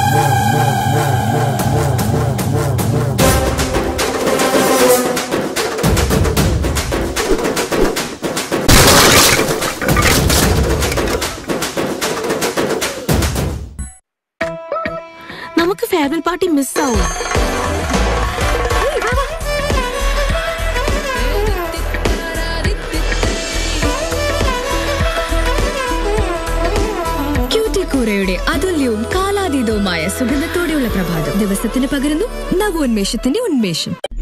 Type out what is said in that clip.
നമുക്ക് farewell party മിസ്സാവും ക്യൂട്ടിക്കൂറയുടെ അതുല്യവും കാലാതീതവുമായ സുഗന്ധത്തോടെയുള്ള പ്രഭാതം ദിവസത്തിന് പകരുന്നു നവോന്മേഷത്തിന്റെ ഉന്മേഷം